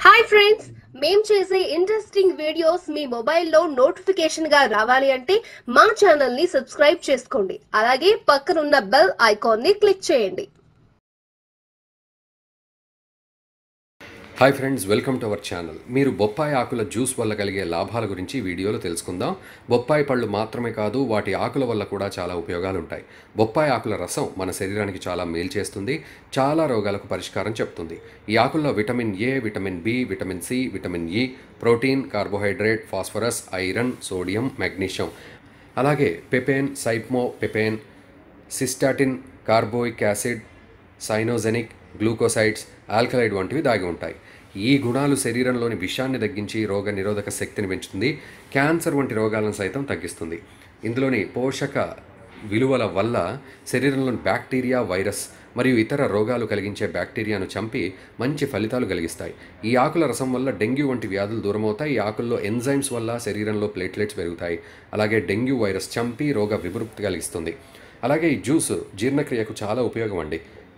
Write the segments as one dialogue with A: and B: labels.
A: hi friends మేం చేసే interesting videos మీ మొబైల్లో నోటిఫికేషన్ గా రావాలి అంటే మా ఛానల్ ని సబ్స్క్రైబ్ చేసుకోండి అలాగే పక్కనున్న బెల్ ఐకాన్ ని క్లిక్ చేయండి
B: hi friends welcome to our channel మీరు బొప్పాయి ఆకుల జ్యూస్ వల్ల కలిగే లాభాల గురించి ఈ వీడియోలో తెలుసుకుందాం బొప్పాయి పళ్ళు మాత్రమే కాదు వాటి ఆకుల వల్ల కూడా చాలా ఉపయోగాలు ఉంటాయి బొప్పాయి ఆకుల రసం మన శరీరానికి చాలా మేలు చేస్తుంది చాలా రోగాలకు పరిష్కారం చెప్తుంది ఈ ఆకుల్లో vitamin A vitamin B vitamin C vitamin E protein carbohydrate phosphorus iron sodium magnesium అలాగే పెపెన్ సైప్మో papain cystatin carbolic acid cyanogenic glucosides alkaloid వంటివి దాగి ఉంటాయి ఈ గుణాలు శరీరంలోని విషాన్ని తగ్గించి రోగ నిరోధక శక్తిని పెంచుతుంది క్యాన్సర్ వంటి రోగాలను సైతం తగ్గిస్తుంది ఇందులోని పోషక విలువల వల్ల శరీరంలోని బ్యాక్టీరియా వైరస్ మరియు ఇతర రోగాలు కలిగించే బ్యాక్టీరియాను చంపి మంచి ఫలితాలు కలిగిస్తాయి ఈ ఆకుల రసం వల్ల డెంగ్యూ వంటి వ్యాధులు దూరమవుతాయి ఈ ఆకుల్లో ఎంజైమ్స్ వల్ల శరీరంలో ప్లేట్లెట్స్ పెరుగుతాయి అలాగే డెంగ్యూ వైరస్ చంపి రోగ విముక్తి కలిగిస్తుంది అలాగే ఈ జ్యూస్ జీర్ణక్రియకు చాలా ఉపయోగం అండి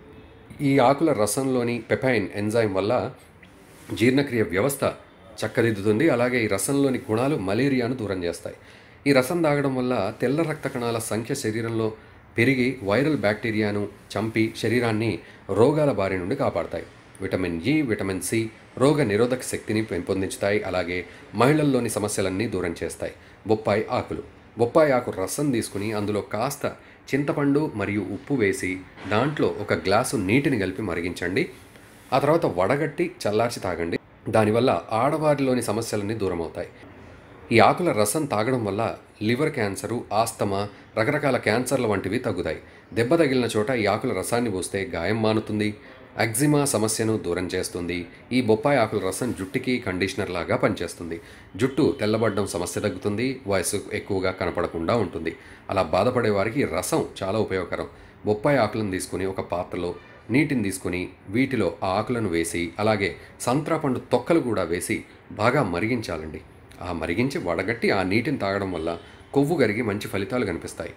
B: ఈ ఆకుల రసంలోని పెపైన్ ఎంజైమ్ వల్ల జీర్ణక్రియ వ్యవస్థ చక్కదిద్దుతుంది అలాగే ఈ రసంలోని గుణాలు మలేరియాను దూరం చేస్తాయి ఈ రసం తాగడం వల్ల తెల్ల రక్త కణాల సంఖ్య శరీరంలో పెరిగి వైరల్ బ్యాక్టీరియాను చంపి శరీరాన్ని రోగాల బారి నుండి కాపాడతాయి విటమిన్ ఇ విటమిన్ సి రోగ నిరోధక శక్తిని పెంపొందించుతాయి అలాగే మహిళల్లోని సమస్యలన్నీ దూరం చేస్తాయి బొప్పాయి ఆకులు బొప్పాయి ఆకు రసం తీసుకుని అందులో కాస్త చింతపండు మరియు ఉప్పు వేసి దాంట్లో ఒక గ్లాసు నీటిని కలిపి మరిగించండి ఆ తర్వాత వడగట్టి చల్లార్చి తాగండి దానివల్ల ఆడవారిలోని సమస్యలన్నీ దూరం అవుతాయి ఈ ఆకుల రసం తాగడం వల్ల లివర్ క్యాన్సరు ఆస్తమా రకరకాల క్యాన్సర్ల వంటివి తగ్గుతాయి దెబ్బ తగిలిన చోట ఈ ఆకుల రసాన్ని పోస్తే గాయం మానుతుంది ఎగ్జిమా సమస్యను దూరం చేస్తుంది ఈ బొప్పాయి ఆకుల రసం జుట్టుకి కండిషనర్ లాగా పనిచేస్తుంది జుట్టు తెల్లబడడం సమస్య తగ్గుతుంది వయసు ఎక్కువగా కనపడకుండా ఉంటుంది అలా బాధపడే వారికి ఈ రసం చాలా ఉపయోగకరం బొప్పాయి ఆకులను తీసుకుని ఒక పాత్రలో నీటిని తీసుకుని వీటిలో ఆ ఆకులను వేసి అలాగే సంత్రా పండు తొక్కలు కూడా వేసి బాగా మరిగించాలండి ఆ మరిగించి వడగట్టి ఆ నీటిని తాగడం వల్ల కొవ్వు కరిగి మంచి ఫలితాలు కనిపిస్తాయి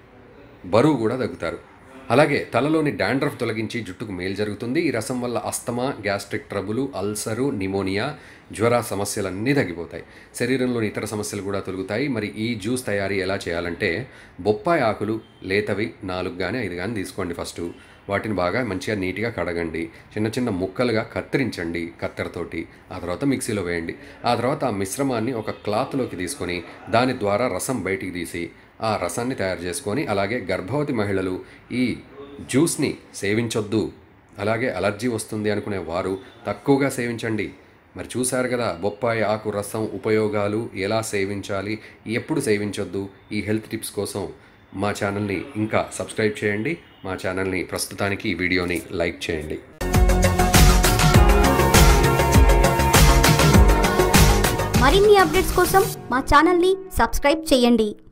B: బరువు కూడా తగ్గుతారు అలాగే తలలోని డాండ్రఫ్ తొలగించి జుట్టుకు మేలు జరుగుతుంది ఈ రసం వల్ల asthma gastric trouble ulcer pneumonia జ్వర సమస్యలన్నీ తగ్గిపోతాయి శరీరంలోని ఇతర సమస్యలు కూడా తొలగుతాయి మరి ఈ జ్యూస్ తయారీ ఎలా చేయాలంటే బొప్పాయి ఆకులు లేతవి నాలుగు కానీ ఐదు కానీ తీసుకోండి ఫస్ట్ వాటిని బాగా మంచిగా నీట్గా కడగండి చిన్న చిన్న ముక్కలుగా కత్తిరించండి కత్తెరతోటి ఆ తర్వాత మిక్సీలో వేయండి ఆ తర్వాత ఆ మిశ్రమాన్ని ఒక క్లాత్లోకి తీసుకొని దాని ద్వారా రసం బయటికి తీసి ఆ రసాన్ని తయారు చేసుకొని అలాగే గర్భవతి మహిళలు ఈ జ్యూస్ని సేవించొద్దు అలాగే అలర్జీ వస్తుంది అనుకునే వారు తక్కువగా సేవించండి మరి చూశారు కదా బొప్పాయి ఆకు రసం ఉపయోగాలు ఎలా సేవించాలి ఎప్పుడు సేవించొద్దు ఈ హెల్త్ టిప్స్ కోసం మా ఛానల్ని ఇంకా సబ్స్క్రైబ్ చేయండి మా ఛానల్ని ప్రస్తుతానికి ఈ వీడియోని లైక్ చేయండి
C: మరిన్ని అప్డేట్స్ కోసం మా ఛానల్ని సబ్స్క్రైబ్ చేయండి